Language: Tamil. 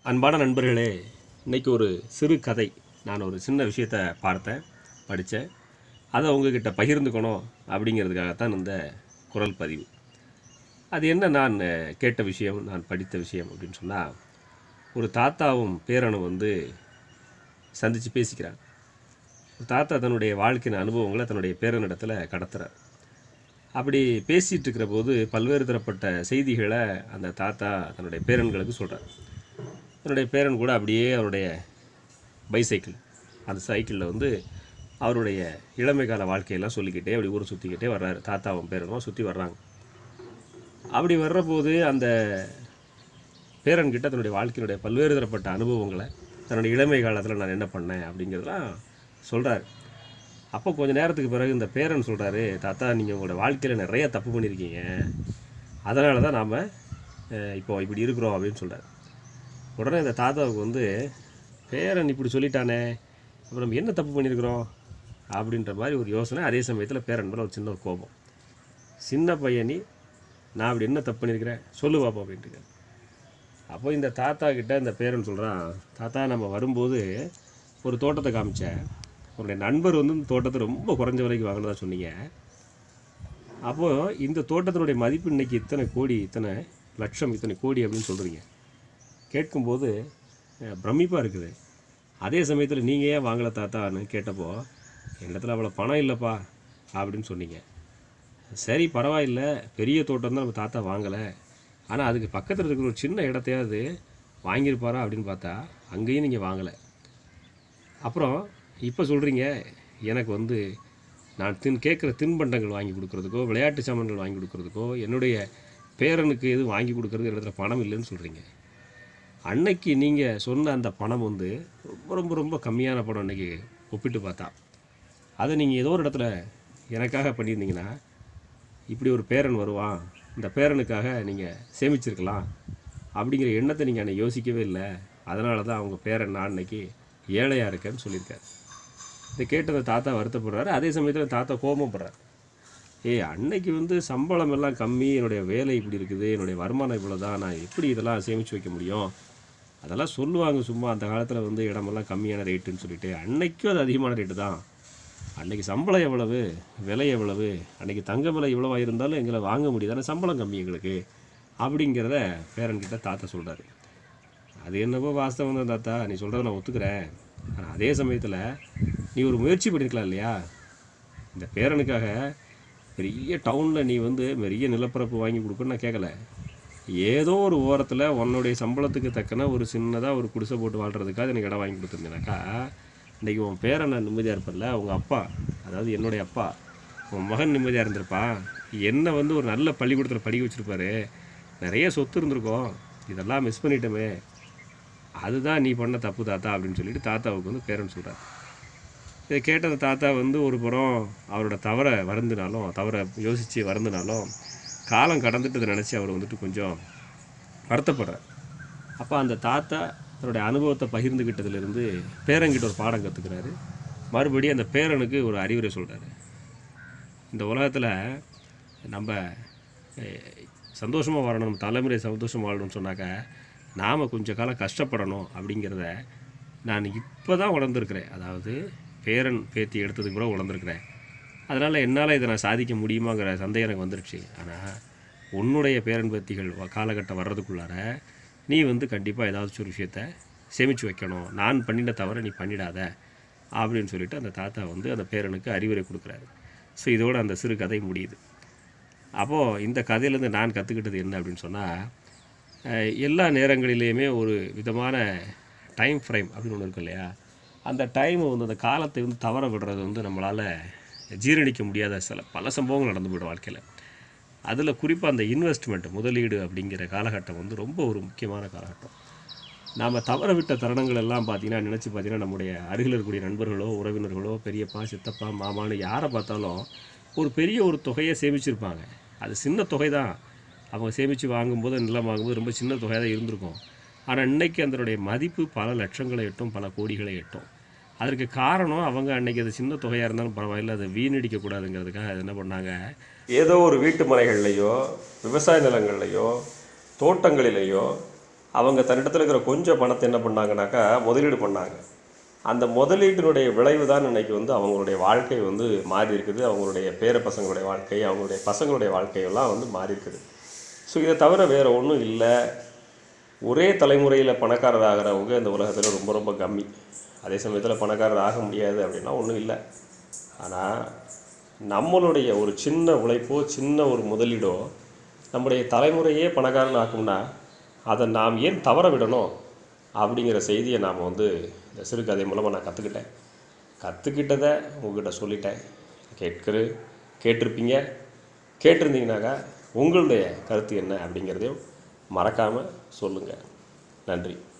அன்பான நண்பர்களே இன்னைக்கு ஒரு சிறு கதை நான் ஒரு சின்ன விஷயத்தை பார்த்தேன் படித்தேன் அதை உங்ககிட்ட பகிர்ந்துக்கணும் அப்படிங்கிறதுக்காகத்தான் இந்த குரல் பதிவு அது என்ன நான் அஹ், கேட்ட விஷயம் நான் படித்த விஷயம் அப்படின்னு சொன்னால் ஒரு தாத்தாவும் பேரனும் வந்து சந்தித்து பேசிக்கிறாங்க ஒரு தாத்தா தன்னுடைய வாழ்க்கையின் அனுபவங்களை தன்னுடைய பேரனிடத்தில் கடத்துறார் அப்படி பேசிகிட்டு இருக்கிற போது பல்வேறு தரப்பட்ட செய்திகளை அந்த தாத்தா தன்னுடைய பேரன்களுக்கு சொல்கிறார் தன்னுடைய பேரன் கூட அப்படியே அவருடைய பைசைக்கிள் அந்த சைக்கிளில் வந்து அவருடைய இளமை கால வாழ்க்கையெல்லாம் சொல்லிக்கிட்டே அப்படி ஊரை சுற்றிக்கிட்டே வர்றாரு தாத்தாவும் பேரனும் சுற்றி வர்றாங்க அப்படி வர்றபோது அந்த பேரன்கிட்ட தன்னுடைய வாழ்க்கையினுடைய பல்வேறு தரப்பட்ட அனுபவங்களை தன்னுடைய இளமை காலத்தில் நான் என்ன பண்ணேன் அப்படிங்கிறதெல்லாம் சொல்கிறாரு அப்போ கொஞ்ச நேரத்துக்கு பிறகு இந்த பேரன் சொல்கிறாரு தாத்தா நீங்கள் உங்களோட வாழ்க்கையில் நிறைய தப்பு பண்ணியிருக்கீங்க அதனால தான் நாம் இப்போ இப்படி இருக்கிறோம் அப்படின்னு சொல்கிறார் உடனே இந்த தாத்தாவுக்கு வந்து பேரன் இப்படி சொல்லிட்டானே அப்போ நம்ம என்ன தப்பு பண்ணியிருக்கிறோம் அப்படின்ற மாதிரி ஒரு யோசனை அதே சமயத்தில் பேரன் மேலே ஒரு சின்ன ஒரு கோபம் சின்ன பையனி நான் அப்படி என்ன தப்பு பண்ணியிருக்கிறேன் சொல்லு பாப்போம் அப்படின்ட்டு அப்போ இந்த தாத்தா கிட்ட இந்த பேரன் சொல்கிறான் தாத்தா நம்ம வரும்போது ஒரு தோட்டத்தை காமிச்சேன் உன்னுடைய நண்பர் வந்து இந்த தோட்டத்தை ரொம்ப குறைஞ்ச விலைக்கு வாங்கினதா சொன்னீங்க அப்போது இந்த தோட்டத்தினுடைய மதிப்பு இன்னைக்கு இத்தனை கோடி இத்தனை லட்சம் இத்தனை கோடி அப்படின்னு சொல்கிறீங்க கேட்கும்போது பிரமிப்பாக இருக்குது அதே சமயத்தில் நீங்கள் ஏன் வாங்கலை தாத்தான்னு கேட்டப்போ இடத்துல அவ்வளோ பணம் இல்லைப்பா அப்படின்னு சொன்னீங்க சரி பரவாயில்ல பெரிய தோட்டம் தான் நம்ம தாத்தா வாங்கலை ஆனால் அதுக்கு பக்கத்தில் இருக்கிற ஒரு சின்ன இடத்தையாவது வாங்கியிருப்பாரா அப்படின்னு பார்த்தா அங்கேயும் நீங்கள் வாங்கலை அப்புறம் இப்போ சொல்கிறீங்க எனக்கு வந்து நான் தின் கேட்குற தின்பண்டங்கள் வாங்கி கொடுக்குறதுக்கோ விளையாட்டு சாமான்கள் வாங்கி கொடுக்குறதுக்கோ என்னுடைய பேரனுக்கு எதுவும் வாங்கி கொடுக்குறது இடத்துல பணம் இல்லைன்னு சொல்கிறீங்க அன்னைக்கு நீங்கள் சொன்ன அந்த பணம் வந்து ரொம்ப ரொம்ப ரொம்ப கம்மியான பணம் அன்னைக்கு ஒப்பிட்டு பார்த்தா அதை நீங்கள் ஏதோ ஒரு இடத்துல எனக்காக பண்ணியிருந்தீங்கன்னா இப்படி ஒரு பேரன் வருவான் இந்த பேரனுக்காக நீங்கள் சேமிச்சிருக்கலாம் அப்படிங்கிற எண்ணத்தை நீங்கள் அன்னைக்கு யோசிக்கவே இல்லை அதனால தான் அவங்க பேரன் நான் அன்னைக்கு ஏழையாக இருக்கேன்னு சொல்லியிருக்காரு இதை கேட்டு அந்த தாத்தா வருத்தப்படுறாரு அதே சமயத்தில் தாத்தா கோபப்படுறாரு ஏய் அன்னைக்கு வந்து சம்பளம் எல்லாம் கம்மி என்னுடைய வேலை இப்படி இருக்குது என்னுடைய வருமானம் இவ்வளோ தான் நான் எப்படி இதெல்லாம் சேமித்து வைக்க முடியும் அதெல்லாம் சொல்லுவாங்க சும்மா அந்த காலத்தில் வந்து இடமெல்லாம் கம்மியான ரேட்டுன்னு சொல்லிட்டு அன்னைக்கும் அது அதிகமான ரேட்டு தான் அன்னைக்கு சம்பளம் எவ்வளவு விலை எவ்வளவு அன்னைக்கு தங்க விலை இவ்வளவா இருந்தாலும் எங்களை வாங்க முடியுது ஆனால் சம்பளம் கம்மி எங்களுக்கு அப்படிங்கிறத பேரன்கிட்ட தாத்தா சொல்கிறாரு அது என்னவோ வாஸ்தவம் தான் தாத்தா நீ சொல்கிறத நான் ஒத்துக்கிறேன் ஆனால் அதே சமயத்தில் நீ ஒரு முயற்சி பண்ணியிருக்கலாம் இல்லையா இந்த பேரனுக்காக பெரிய டவுனில் நீ வந்து பெரிய நிலப்பரப்பு வாங்கி கொடுக்கணும்னு நான் கேட்கல ஏதோ ஒரு ஓரத்தில் உன்னுடைய சம்பளத்துக்கு தக்கன ஒரு சின்னதாக ஒரு குடிசை போட்டு வாழ்கிறதுக்காக எனக்கு இடம் வாங்கி கொடுத்துருந்தேனாக்கா இன்றைக்கி உன் பேரன் நிம்மதியாக இருப்பல்ல உங்கள் அப்பா அதாவது என்னுடைய அப்பா உன் மகன் நிம்மதியாக இருந்திருப்பான் என்னை வந்து ஒரு நல்ல பள்ளிக்கூடத்தில் படிக்க வச்சுருப்பாரு நிறைய சொத்து இருந்திருக்கோம் இதெல்லாம் மிஸ் பண்ணிட்டோமே அதுதான் நீ பண்ண தப்பு தாத்தா அப்படின்னு சொல்லிட்டு தாத்தாவுக்கு வந்து பேரன் சொல்கிறார் இதை கேட்ட அந்த தாத்தா வந்து ஒரு புறம் அவரோட தவறை வருந்தினாலும் தவறை யோசித்து வருந்தினாலும் காலம் கடந்துட்டதை நினச்சி அவர் வந்துட்டு கொஞ்சம் வருத்தப்படுறார் அப்போ அந்த தாத்தா தன்னுடைய அனுபவத்தை பகிர்ந்துக்கிட்டதுலேருந்து பேரங்கிட்ட ஒரு பாடம் கற்றுக்கிறாரு மறுபடியும் அந்த பேரனுக்கு ஒரு அறிவுரை சொல்கிறாரு இந்த உலகத்தில் நம்ம சந்தோஷமாக வாழணும் நம்ம தலைமுறை சந்தோஷமாக வாழணும்னு சொன்னாக்கா நாம் கொஞ்சம் காலம் கஷ்டப்படணும் அப்படிங்கிறத நான் இப்போ தான் உணர்ந்துருக்கிறேன் அதாவது பேரன் பேத்தி எடுத்ததுக்கு கூட உணர்ந்துருக்கிறேன் அதனால் என்னால் இதை நான் சாதிக்க முடியுமாங்கிற சந்தேகம் எனக்கு வந்துருச்சு ஆனால் உன்னுடைய பேரன் பேத்திகள் வ- காலகட்டம் வர்றதுக்குள்ளார நீ வந்து கண்டிப்பாக ஏதாச்சும் ஒரு விஷயத்த சேமித்து வைக்கணும் நான் பண்ணின தவிர நீ பண்ணிடாத அப்படின்னு சொல்லிட்டு அந்த தாத்தா வந்து அந்த பேரனுக்கு அறிவுரை கொடுக்குறாரு ஸோ இதோட அந்த சிறு கதை முடியுது அப்போது இந்த கதையிலேருந்து நான் கற்றுக்கிட்டது என்ன அப்படின்னு சொன்னால் எல்லா நேரங்களிலேயுமே ஒரு விதமான டைம் ஃப்ரேம் அப்படின்னு ஒன்று இருக்கு இல்லையா அந்த டைமை வந்து அந்த காலத்தை வந்து தவற விடுறது வந்து நம்மளால் ஜீரணிக்க முடியாத சில பல சம்பவங்கள் நடந்து போய்டும் வாழ்க்கையில் அதில் குறிப்பாக அந்த இன்வெஸ்ட்மெண்ட் முதலீடு அப்படிங்கிற காலகட்டம் வந்து ரொம்ப ஒரு முக்கியமான காலகட்டம் நாம் தவற விட்ட தருணங்கள் எல்லாம் பார்த்தீங்கன்னா நினச்சி பார்த்தீங்கன்னா நம்முடைய அருகில் இருக்கக்கூடிய நண்பர்களோ உறவினர்களோ பெரியப்பா சித்தப்பா மாமான்னு யாரை பார்த்தாலும் ஒரு பெரிய ஒரு தொகையை சேமிச்சிருப்பாங்க அது சின்ன தொகை தான் அவங்க சேமித்து வாங்கும்போது நிலம் வாங்கும்போது ரொம்ப சின்ன தொகையாக தான் இருந்திருக்கும் ஆனால் இன்னைக்கு அதனுடைய மதிப்பு பல லட்சங்களை எட்டும் பல கோடிகளை எட்டும் அதற்கு காரணம் அவங்க அன்னைக்கு அது சின்ன தொகையாக இருந்தாலும் பரவாயில்ல அதை வீணடிக்கக்கூடாதுங்கிறதுக்காக அது என்ன பண்ணாங்க ஏதோ ஒரு வீட்டு மனைகள்லையோ விவசாய நிலங்கள்லையோ தோட்டங்களிலேயோ அவங்க தன்னிடத்தில் இருக்கிற கொஞ்சம் பணத்தை என்ன பண்ணாங்கனாக்கா முதலீடு பண்ணாங்க அந்த முதலீட்டினுடைய விளைவு தான் இன்னைக்கு வந்து அவங்களுடைய வாழ்க்கை வந்து மாறி இருக்குது அவங்களுடைய பேர பசங்களுடைய வாழ்க்கை அவங்களுடைய பசங்களுடைய வாழ்க்கையெல்லாம் வந்து மாறி இருக்குது ஸோ இதை தவிர வேறு ஒன்றும் இல்லை ஒரே தலைமுறையில் பணக்காரர் ஆகிறவங்க இந்த உலகத்தில் ரொம்ப ரொம்ப கம்மி அதே சமயத்தில் பணக்காரர் ஆக முடியாது அப்படின்னா ஒன்றும் இல்லை ஆனால் நம்மளுடைய ஒரு சின்ன உழைப்போ சின்ன ஒரு முதலீடோ நம்முடைய தலைமுறையே பணக்காரன் ஆக்கும்னா அதை நாம் ஏன் தவற விடணும் அப்படிங்கிற செய்தியை நாம் வந்து இந்த சிறுகதை மூலமாக நான் கற்றுக்கிட்டேன் கற்றுக்கிட்டதை உங்ககிட்ட சொல்லிட்டேன் கேட்கிற கேட்டிருப்பீங்க கேட்டிருந்தீங்கனாக்கா உங்களுடைய கருத்து என்ன அப்படிங்கிறதையும் மறக்காமல் சொல்லுங்கள் நன்றி